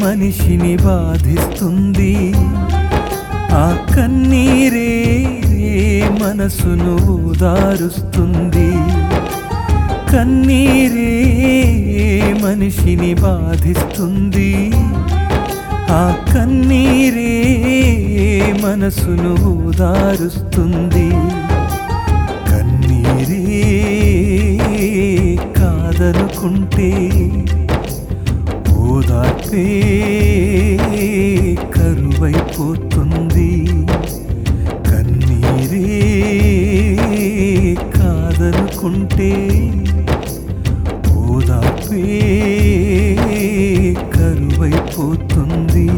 మనిషిని బాధిస్తుంది ఆ కన్నీరే మనసును ఓదారుస్తుంది కన్నీరే మనిషిని బాధిస్తుంది ఆ కన్నీరే మనసును ఓదారుస్తుంది కన్నీరే కాదనుకుంటే ఓదార్పే కరువైపోతుంది కన్నీరే కాదనుకుంటే ఓదార్పే కరువైపోతుంది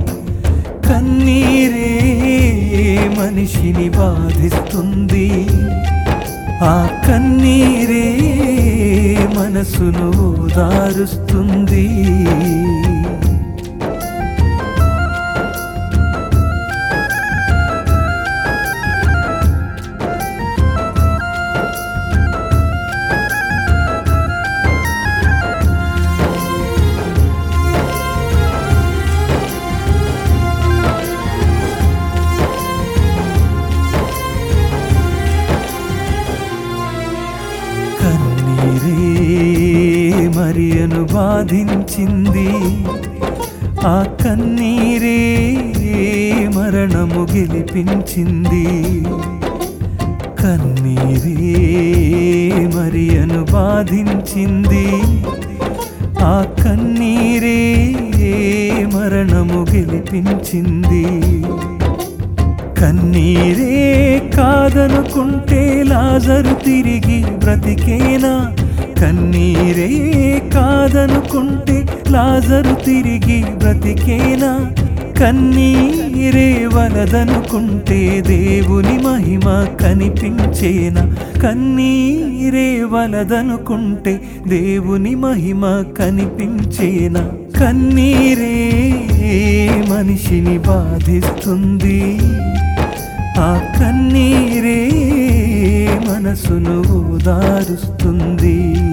కన్నీరే మనిషిని బాధిస్తుంది ఆ కన్నీరే మనసును ఓదారుస్తుంది కన్నీరే మరియను బాధించింది ఆ కన్నీరే మరణము గెలిపించింది కన్నీరే మరియను బాధించింది ఆ కన్నీరే మరణము గెలిపించింది కన్నీరే కాదనుకుంటే లాజరు తిరిగి బ్రతికేనా కన్నీరే కాదనుకుంటే లాజరు తిరిగి బ్రతికేనా కన్నీరే వలదనుకుంటే దేవుని మహిమ కనిపించేనా కన్నీరే వలదనుకుంటే దేవుని మహిమ కనిపించేనా కన్నీరే మనిషిని బాధిస్తుంది ఆ కన్నీరే మనసును ఓదారుస్తుంది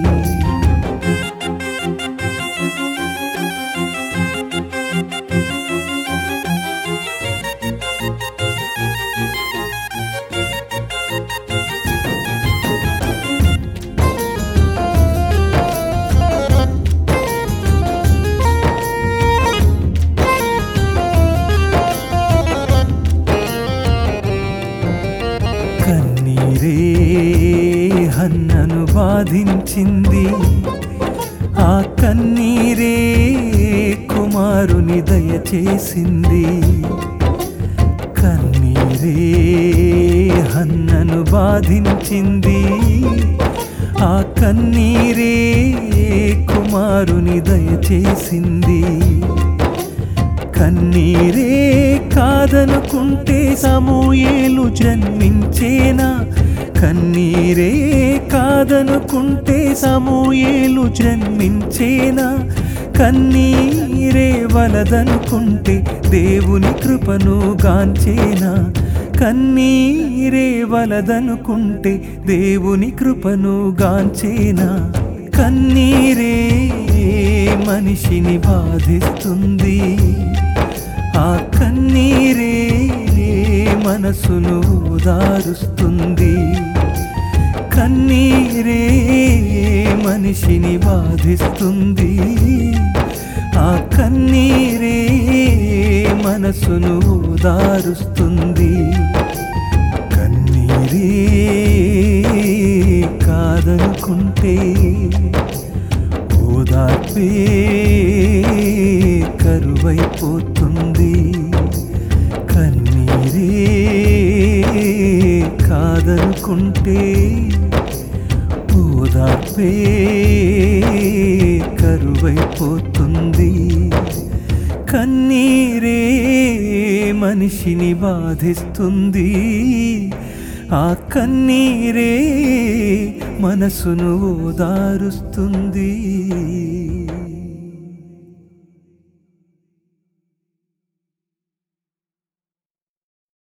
కన్నీరే హన్నను బాధించింది ఆ కన్నీరే కుమారుని దయచేసింది కన్నీరే హన్నను బాధించింది ఆ కన్నీరే కుమారుని దయచేసింది కన్నీరే కాదనుకుంటే సమూయేలు జన్మించేనా కన్నీరే కాదనుకుంటే సమూయేలు జన్మించేనా కన్నీరే వలదనుకుంటే దేవుని కృపను గాంచేనా కన్నీరే వలదనుకుంటే దేవుని కృపను గాంచేనా కన్నీరే మనిషిని బాధిస్తుంది ఆ కన్నీరే మనసును ఓదారుస్తుంది కన్నీరే మనిషిని బాధిస్తుంది ఆ కన్నీరే మనసును ఓదారుస్తుంది కన్నీరే కాదనుకుంటే ఓదార్పే కరువైపోతుంది కన్నీరే కాదనుకుంటే ఓదార్పే కరువైపోతుంది కన్నీరే మనిషిని బాధిస్తుంది ఆ కన్నీరే మనసును ఓదారుస్తుంది